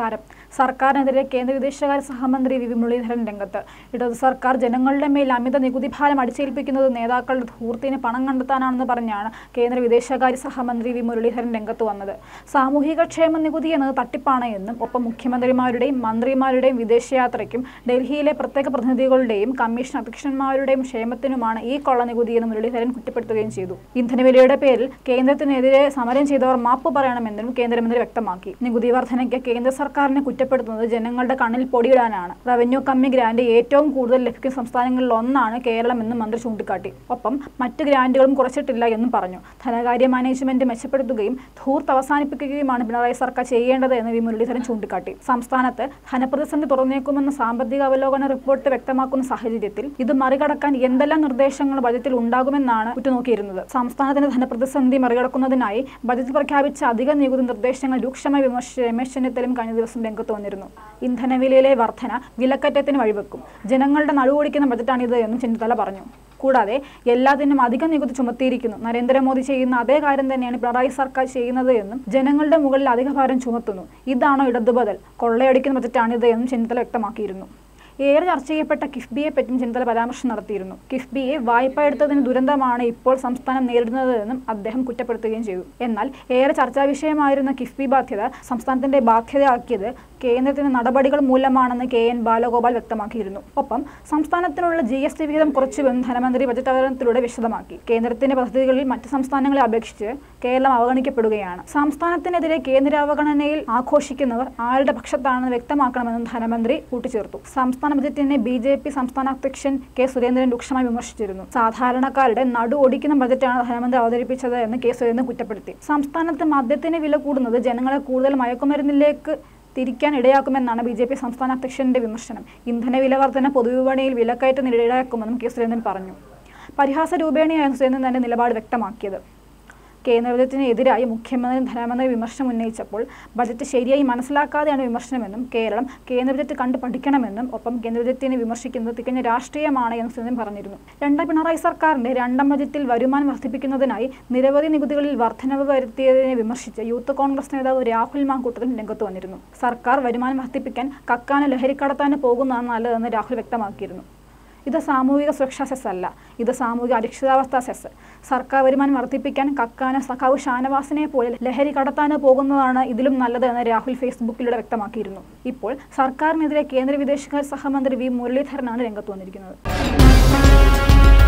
നമസ്കാരം സർക്കാരിനെതിരെ കേന്ദ്ര വിദേശകാര്യ സഹമന്ത്രി വി വി മുരളീധരൻ രംഗത്ത് ഇടതു സർക്കാർ ജനങ്ങളുടെ മേൽ അമിത നികുതി ഭാരം അടിച്ചേൽപ്പിക്കുന്നത് നേതാക്കളുടെ ധൂർത്തിന് പണം കണ്ടെത്താനാണെന്ന് പറഞ്ഞാണ് കേന്ദ്ര വിദേശകാര്യ സഹമന്ത്രി വി മുരളീധരൻ രംഗത്ത് വന്നത് സാമൂഹിക ക്ഷേമ നികുതി എന്നത് തട്ടിപ്പാണ് എന്നും ഒപ്പം മുഖ്യമന്ത്രിമാരുടെയും മന്ത്രിമാരുടെയും വിദേശയാത്രയ്ക്കും ഡൽഹിയിലെ പ്രത്യേക പ്രതിനിധികളുടെയും കമ്മീഷൻ അധ്യക്ഷന്മാരുടെയും ക്ഷേമത്തിനുമാണ് ഈ കൊള്ള നികുതി എന്ന് മുരളീധരൻ കുറ്റപ്പെടുത്തുകയും ചെയ്തു ഇന്ധനവിലയുടെ പേരിൽ കേന്ദ്രത്തിനെതിരെ സമരം ചെയ്തവർ മാപ്പ് പറയണമെന്നും കേന്ദ്രമന്ത്രി വ്യക്തമാക്കി നികുതി വർധനയ്ക്ക് കേന്ദ്ര സർക്കാരിനെ കുറ്റപ്പെടുത്തുന്നത് ജനങ്ങളുടെ കണ്ണിൽ പൊടിയിടാനാണ് റവന്യൂ കമ്മി ഗ്രാന്റ് ഏറ്റവും കൂടുതൽ ലഭിക്കുന്ന സംസ്ഥാനങ്ങളിൽ ഒന്നാണ് കേരളം എന്നും മന്ത്രി ചൂണ്ടിക്കാട്ടി ഒപ്പം മറ്റ് ഗ്രാന്റുകളും കുറച്ചിട്ടില്ല എന്നും പറഞ്ഞു ധനകാര്യ മാനേജ്മെന്റ് മെച്ചപ്പെടുത്തുകയും ധൂർത്ത് അവസാനിപ്പിക്കുകയുമാണ് പിണറായി സർക്കാർ ചെയ്യേണ്ടത് എന്ന് വി മുരളീധരൻ ചൂണ്ടിക്കാട്ടി സംസ്ഥാനത്ത് ധനപ്രതിസന്ധി തുറന്നേക്കുമെന്ന സാമ്പത്തിക അവലോകന റിപ്പോർട്ട് വ്യക്തമാക്കുന്ന സാഹചര്യത്തിൽ ഇത് മറികടക്കാൻ എന്തെല്ലാം നിർദ്ദേശങ്ങൾ ബജറ്റിൽ ഉണ്ടാകുമെന്നാണ് ഉറ്റുനോക്കിയിരുന്നത് സംസ്ഥാനത്തിന്റെ ധനപ്രതിസന്ധി മറികടക്കുന്നതിനായി ബജറ്റിൽ പ്രഖ്യാപിച്ച അധിക നികുതി നിർദ്ദേശങ്ങൾ രൂക്ഷമായി വിമർശിച്ച് രമേശ് ചെന്നിത്തലയും കഴിഞ്ഞ ദിവസം രംഗത്ത് വന്നിരുന്നു ഇന്ധനവിലയിലെ വർധന വിലക്കയറ്റത്തിന് വഴിവെക്കും ജനങ്ങളുടെ നടുവൊടിക്കുന്ന ബജറ്റാണിത് എന്നും ചെന്നിത്തല പറഞ്ഞു കൂടാതെ എല്ലാത്തിനും അധിക നികുതി ചുമത്തിയിരിക്കുന്നു നരേന്ദ്രമോദി ചെയ്യുന്ന അതേ കാര്യം തന്നെയാണ് പിണറായി സർക്കാർ ചെയ്യുന്നത് എന്നും ജനങ്ങളുടെ മുകളിൽ അധിക ഭാരം ചുമത്തുന്നു ഇതാണോ ഇടതുബദൽ കൊള്ളയടിക്കുന്ന ബജറ്റാണിത് എന്നും ചെന്നിത്തല വ്യക്തമാക്കിയിരുന്നു ഏറെ ചർച്ച ചെയ്യപ്പെട്ട കിഫ്ബിയെ പറ്റിയും ചെന്നിത്തല പരാമർശം നടത്തിയിരുന്നു കിഫ്ബിയെ വായ്പ എടുത്തതിന് ദുരന്തമാണ് ഇപ്പോൾ സംസ്ഥാനം നേരിടുന്നത് എന്നും അദ്ദേഹം കുറ്റപ്പെടുത്തുകയും ചെയ്തു എന്നാൽ ഏറെ ചർച്ചാ വിഷയമായിരുന്ന കിഫ്ബി ബാധ്യത സംസ്ഥാനത്തിന്റെ ബാധ്യതയാക്കിയത് കേന്ദ്രത്തിന്റെ നടപടികൾ മൂലമാണെന്ന് കെ എൻ ബാലഗോപാൽ വ്യക്തമാക്കിയിരുന്നു ഒപ്പം സംസ്ഥാനത്തിനുള്ള ജി എസ് ടി വിഹിതം കുറച്ചുവെന്ന് ധനമന്ത്രി ബജറ്റ് അവതരണത്തിലൂടെ വിശദമാക്കി കേന്ദ്രത്തിന്റെ പദ്ധതികളിൽ മറ്റ് സംസ്ഥാനങ്ങളെ അപേക്ഷിച്ച് കേരളം അവഗണിക്കപ്പെടുകയാണ് സംസ്ഥാനത്തിനെതിരെ കേന്ദ്ര അവഗണനയിൽ ആഘോഷിക്കുന്നവർ ആരുടെ പക്ഷത്താണെന്ന് വ്യക്തമാക്കണമെന്നും ധനമന്ത്രി കൂട്ടിച്ചേർത്തു സംസ്ഥാന ബജറ്റിനെ ബി ജെ പി സംസ്ഥാന അധ്യക്ഷൻ കെ സുരേന്ദ്രൻ രൂക്ഷമായി വിമർശിച്ചിരുന്നു സാധാരണക്കാരുടെ നടു ഒടിക്കുന്ന ബജറ്റാണ് ധനമന്ത്രി അവതരിപ്പിച്ചത് എന്ന് കെ സുരേന്ദ്രൻ കുറ്റപ്പെടുത്തി സംസ്ഥാനത്ത് മദ്യത്തിന് വില കൂടുന്നത് ജനങ്ങളെ കൂടുതൽ മയക്കുമരുന്നിലേക്ക് തിരിക്കാൻ ഇടയാക്കുമെന്നാണ് ബി ജെ പി സംസ്ഥാന അധ്യക്ഷന്റെ വിമർശനം ഇന്ധന വില വർധന പൊതുവിപണിയിൽ വിലക്കയറ്റത്തിന് ഇടയാക്കുമെന്നും കെ സുരേന്ദ്രൻ പറഞ്ഞു പരിഹാസ രൂപേണയായിരുന്നു സുരേന്ദ്രൻ തന്റെ നിലപാട് വ്യക്തമാക്കിയത് കേന്ദ്ര ബജറ്റിന് എതിരായി മുഖ്യമന്ത്രി ധനമന്ത്രി വിമർശനം ഉന്നയിച്ചപ്പോൾ ബജറ്റ് ശരിയായി മനസ്സിലാക്കാതെയാണ് വിമർശനമെന്നും കേരളം കേന്ദ്ര ബജറ്റ് കണ്ടു പഠിക്കണമെന്നും ഒപ്പം കേന്ദ്ര ബജറ്റിനെ വിമർശിക്കുന്നത് തികഞ്ഞ രാഷ്ട്രീയമാണ് എന്ന് സുരേന്ദ്രൻ പറഞ്ഞിരുന്നു രണ്ടാം പിണറായി സർക്കാരിന്റെ രണ്ടാം ബജറ്റിൽ വരുമാനം വർദ്ധിപ്പിക്കുന്നതിനായി നിരവധി നികുതികളിൽ വർധനവ് വരുത്തിയതിനെ വിമർശിച്ച് യൂത്ത് കോൺഗ്രസ് നേതാവ് രാഹുൽ മാങ്കൂട്ടത്തിൽ രംഗത്ത് വന്നിരുന്നു സർക്കാർ വരുമാനം വർദ്ധിപ്പിക്കാൻ കക്കാന് ലഹരിക്കടത്താന് പോകുന്നതാണ് നല്ലതെന്ന് രാഹുൽ വ്യക്തമാക്കിയിരുന്നു ഇത് സാമൂഹിക സുരക്ഷാ സെസ് അല്ല ഇത് സാമൂഹിക അരക്ഷിതാവസ്ഥ സെസ് സർക്കാർ വരുമാനം വർദ്ധിപ്പിക്കാൻ കക്കാന് സഖാവ് ഷാനവാസിനെ പോലെ ലഹരി കടത്താന് പോകുന്നതാണ് ഇതിലും നല്ലത് എന്ന് രാഹുൽ ഫേസ്ബുക്കിലൂടെ വ്യക്തമാക്കിയിരുന്നു ഇപ്പോൾ സർക്കാരിനെതിരെ കേന്ദ്ര വിദേശകാര്യ സഹമന്ത്രി വി മുരളീധരനാണ് രംഗത്ത് വന്നിരിക്കുന്നത്